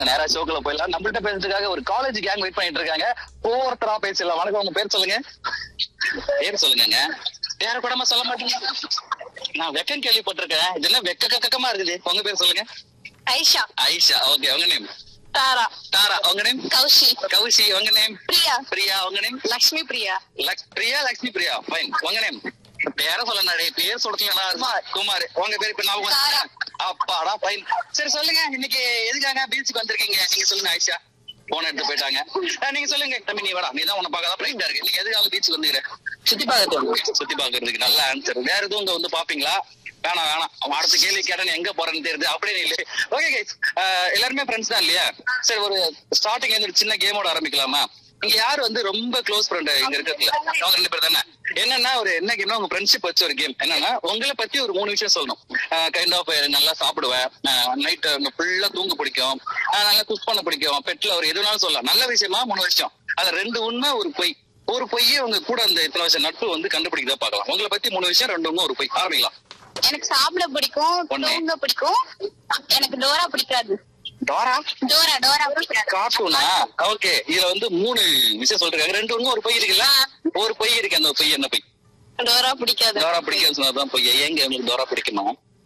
நேரா ஷோக்குள்ள போயிடலாம் நம்மள்ட்ட பேசுறதுக்காக ஒரு காலேஜ் கேங் வெயிட் பண்ணிட்டு இருக்காங்க ஒவ்வொருத்தரா பேசலாம் வணக்கம் உங்க பேர் சொல்லுங்க பேர் சொல்லுங்க பேர கூடமா சொல்ல மாட்டீங்க நான் வெக்கம் கேள்விப்பட்டிருக்கேன் இது என்ன வெக்க கக்கமா இருக்குது உங்க பேர் சொல்லுங்க ஐஷா ஐஷா ஓகே உங்க நேம் தாரா தாரா உங்க நேம் கௌஷி கௌசி உங்க நேம் பிரியா பிரியா உங்க நேம் லக்ஷ்மி பிரியா லக் பிரியா லக்ஷ்மி பிரியா ஃபைன் உங்க நேம் பேர சொல்லணாடே பேர் சொல்றீங்களா குமார் உங்க பேர் இப்ப நான் தாரா. அப்பாடா ஃபைன் சரி சொல்லுங்க இன்னைக்கு எதுக்காக பீச்சுக்கு வந்திருக்கீங்க நீங்க சொல்லுங்க ஆயிஷா போன எடுத்து போயிட்டாங்க அஹ் நீங்க சொல்லுங்க தம்பி நீ வாடா நீ தான் உன்னை பார்க்காத பிரைட்டா இருக்கு நீங்க எதுக்காக பீச்சுக்கு வந்துக்கிற சுத்தி பார்க்க சுத்தி பார்க்கறதுக்கு நல்ல ஆன்சர் வேற எதுவும் இங்க வந்து பாப்பீங்களா வேணாம் வேணாம் அவன் அடுத்த கேள்வி கேட்டா நீ எங்க போறேன்னு தெரியுது அப்படின்னு இல்லை ஓகே கைஸ் எல்லாருமே ஃப்ரெண்ட்ஸ் தான் இல்லையா சரி ஒரு ஸ்டார்டிங் ஒரு சின்ன கேமோட ஆரம்பிக்கலாமா இங்க யாரு வந்து ரொம்ப க்ளோஸ் ஃப்ரெண்ட் இங்க இருக்கிறதுல அவங்க ரெண்டு பேர் தானே என்னன்னா ஒரு என்ன கேம்னா உங்க ஃப்ரெண்ட்ஷிப் வச்ச ஒரு கேம் என்னன்னா உங்களை பத்தி ஒரு மூணு விஷயம் சொல்லணும் கைண்ட் ஆஃப் நல்லா சாப்பிடுவேன் நைட் ஃபுல்லா தூங்க பிடிக்கும் அஹ் நல்லா குக் பண்ண பிடிக்கும் பெட்ல ஒரு எதுனாலும் சொல்லலாம் நல்ல விஷயமா மூணு விஷயம் அதுல ரெண்டு உண்மை ஒரு பொய் ஒரு பொய்யே உங்க கூட அந்த இத்தனை வருஷம் நட்பு வந்து கண்டுபிடிக்கதா பார்க்கலாம் உங்களை பத்தி மூணு விஷயம் ரெண்டு உண்மை ஒரு பொய் ஆரம்பிக்கலாம் எனக்கு சாப்பிட பிடிக்கும் ஒண்ணு. தூங்க பிடிக்கும் எனக்கு டோரா பிடிக்காது டோரா டோரா டோரா பிடிக்காது கார்ட்டூனா ஓகே இதுல வந்து மூணு விஷயம் சொல்றாங்க ரெண்டு உண்மை ஒரு பொய் இருக்குல்ல ஒரு பொய் இருக்கு அந்த பொய் என்ன பொய் டோரா பிடிக்காது டோரா பிடிக்காது சொன்னதான் பொய்யா ஏங்க உங்களுக்கு டோரா பிடிக்குமா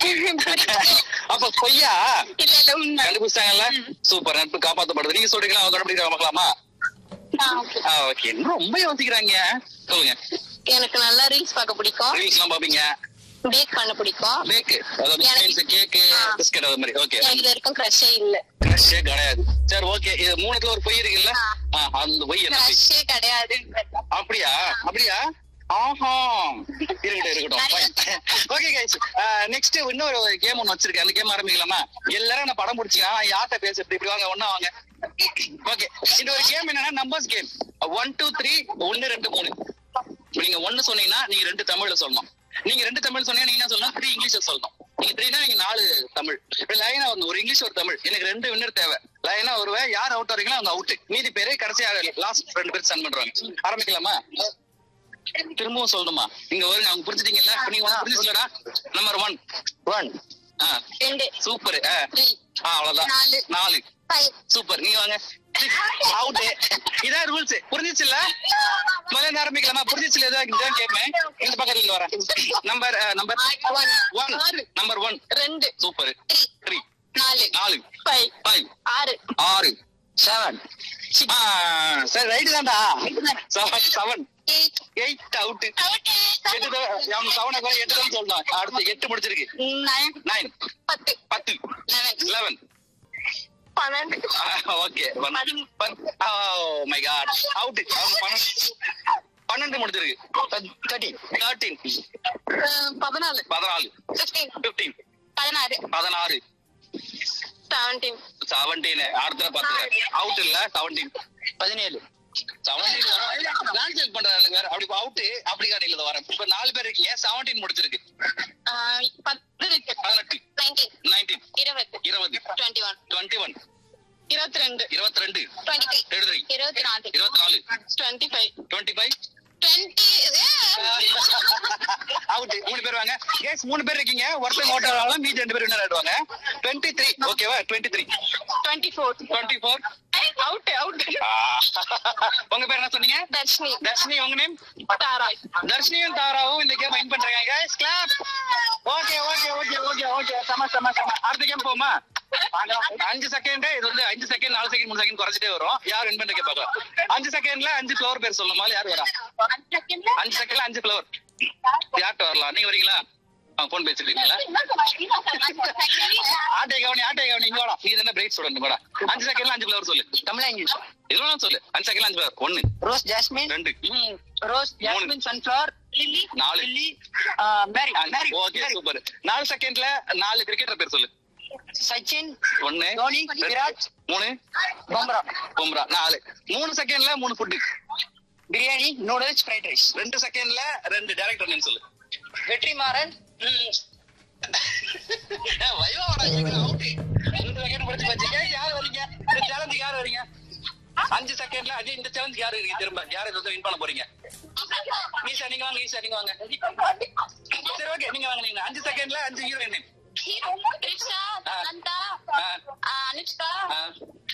அப்ப பொய்யா இல்ல இல்ல உண்மை கண்டுபிடிச்சாங்கல்ல சூப்பர் நட்பு காப்பாத்தப்படுது நீங்க சொல்றீங்களா அவங்க கண்டுபிடிக்கிற பார்க்கலாமா ஆ, okay. ஓகே ரொம்ப யோசிக்கிறாங்க சொல்லுங்க எனக்கு நல்லா ரீல்ஸ் பார்க்க பிடிக்கும் ரீல்ஸ் எல்லாம் பாப்பீங்க பேக் பண்ண பிடிக்கும் பேக்கு அதாவது எனக்கு- கேக்கு ஆ. பிஸ்கட் அது மாதிரி ஓகே எனக்கு இது வரைக்கும் க்ரஷே இல்ல கிரஷே கிடையாது சரி ஓகே இது மூணுத்துல ஒரு பொய் இருக்குல்ல ஆ, அந்த பொய் என்ன பொய் க்ரஷே கிடையாது அப்படியா அப்படியா ஆஹா இருக்கட்டும் இருக்கட்டும் ஓகே கைஸ் நெக்ஸ்ட் இன்னொரு கேம் ஒன்னு வச்சிருக்கேன் அந்த கேம் ஆரம்பிக்கலாமா எல்லாரும் நான் படம் பிடிச்சிக்கலாம் யார்கிட்ட பேசுறது இப்படி வாங்க ஒண்ணா வாங்க ஓகே இந்த ஒரு கேம் என்னன்னா numbers game one two three ஒன்னு ரெண்டு மூணு இப்ப நீங்க ஒன்னு சொன்னீங்கன்னா நீங்க ரெண்டு தமிழ்ல சொல்லணும் நீங்க ரெண்டு தமிழ் சொன்னீங்கன்னா நீங்க என்ன சொல்லணும் த்ரீ இங்கிலீஷ்ல சொல்லணும் நீங்க த்ரீனா நீங்க நாலு தமிழ் இப்ப லைனா வந்து ஒரு இங்கிலீஷ் ஒரு தமிழ் எனக்கு ரெண்டு வின்னர் தேவை லைனா வருவேன் யார் அவுட் வரீங்களோ அவங்க அவுட் மீதி பேரு கடைசியா லாஸ்ட் ரெண்டு பேர் சன் பண்றாங்க ஆரம்பிக்கலாமா திரும்பவும் சொல்லணுமா நீங்க வருங்க அவங்க புரிஞ்சுட்டீங்கல்ல இப்ப நீங்க ஒண்ணு புரிஞ்சுச்சுலடா நம்பர் ஒன் ஒன் ஆ ரெண்டு சூப்பர் ஆ த்ரீ ஆ, அவ்வளவுதான் நாலு. நாலு ஃபைவ் சூப்பர் நீங்க வாங்க அவுட் இதான் ரூல்ஸ் புரிஞ்சிச்சுல்ல முதல்ல இருந்து ஆரம்பிக்கலாமா புரிஞ்சிச்சுல இதான் இதான் கேட்பேன் இந்த பக்கத்துல இருந்து வரேன் number number one one number one ரெண்டு சூப்பர் த்ரீ த்ரீ நாலு நாலு ஃபைவ் ஃபைவ் ஆறு ஆறு செவன் சரி ரைட்டு தான்டா seven seven eight eight out எட்டு தான் செவனை குறை எட்டு தான் சொல்லணும் அடுத்து எட்டு முடிச்சிருக்கு நைன் நைன் பத்து பத்து லெவன் லெவன் பன்னெண்டு ஓகே மை காட் அவுட் பன்னெண்டு முடிச்சிருக்கு தேர்ட்டின் தேர்ட்டீன் அஹ், பதினாலு பதினாலு ஃபிஃப்டீன் பிப்டீன் பதினாறு பதினாறு செவன்டீன் செவன்டீன் அடுத்த பத்து அவுட் இல்ல செவன்டீன் பதினேழு செவன்டீன் லான்ச் செக் பண்றாங்க வேற அப்படி அவுட் அப்படி காட்டில வரேன் இப்ப நாலு பேர் இருக்கீங்க செவன்டீன் முடிச்சிருக்கு பத்து இருக்கு பதினெட்டு நைன்டீன் நைன்டீன் இருபது இருபது டுவெண்ட்டி ஒன் டுவெண்ட்டி ஒன் இருபத்தி ரெண்டு இருபத்தி ரெண்டு டுவெண்ட்டி த்ரீ எழுதுறீ இருபத்தி நாலு இருபத்தி நாலு twenty five twenty five twenty out மூணு பேர் வாங்க கேஸ் மூணு பேர் இருக்கீங்க ஒருத்தங்க ஓட்ட ஆகலாம் மீதி ரெண்டு பேர் வின்னர் ஆயிடுவாங்க டுவெண்ட்டி த்ரீ ஓகேவா twenty three twenty four twenty four out out உங்க பேர் என்ன சொன்னீங்க தர்ஷினி தர்ஷினி உங்க நேம் தாரா தர்ஷினியும் தாராவும் இந்த கேம் வின் பண்றாங்க guys clap okay okay okay okay okay சம சம சம அடுத்த கேம் போமா அஞ்சு செகண்ட் இது வந்து அஞ்சு செகண்ட் நாலு செகண்ட் மூணு செகண்ட் குறைச்சிட்டே வரும் யார் வின் பண்றீங்க பார்க்கலாம் அஞ்சு செகண்ட்ல அஞ்சு ஃபிளவர் பேர் சொல்லணுமா யார் வரா அஞ்சு செகண்ட்ல அஞ்சு ஃபிளவர் யார்கிட்ட வரலாம் நீங்க வரீங்களா போன் பேசிருக்கீங்களா ஆட்டை கவனி ஆட்டை கவனி இங்க வாடா நீ என்ன பிரேக் ஸ்டூடெண்ட் கூட அஞ்சு செகண்ட்ல அஞ்சு ஃபிளவர் சொல்லு தமிழ் இங்கிலீஷ் இதெல்லாம் சொல்லு அஞ்சு செகண்ட்ல அஞ்சு ஃபிளவர் ஒன்னு ரோஸ் ஜாஸ்மின் ரெண்டு ரோஸ் ஜாஸ்மின் சன்ஃபிளவர் லில்லி நாலு லில்லி மேரி மேரி ஓகே சூப்பர் நாலு செகண்ட்ல நாலு கிரிக்கெட்டர் பேர் சொல்லு சச்சின் ஒன்னு தோனி ரெண்டு, விராட் மூணு பும்ரா பும்ரா நாலு மூணு செகண்ட்ல மூணு food biryani noodles fried rice ரெண்டு செகண்ட்ல ரெண்டு டேரக்டர் நேம் சொல்லு வெற்றிமாறன் ஏய், வைவாடா, இருக்கிற out. ரெண்டு second முடிச்சு போச்சு. ஏய், யார் வரீங்க இந்த challenge யார் வரீங்க அஞ்சு செகண்ட்ல அது இந்த சேலஞ்ச் யாரு இருக்கீங்க திரும்ப யாரு இது வந்து வின் பண்ண போறீங்க ஈஷா நீங்க வாங்க ஈஷா நீங்க வாங்க சரி ஓகே நீங்க வாங்க நீங்க அஞ்சு செகண்ட்ல அஞ்சு ஹீரோயின் ஹீரோ த்ரிஷா சமந்தா ஆ. ஆ, அனுஷ்கா ஆ.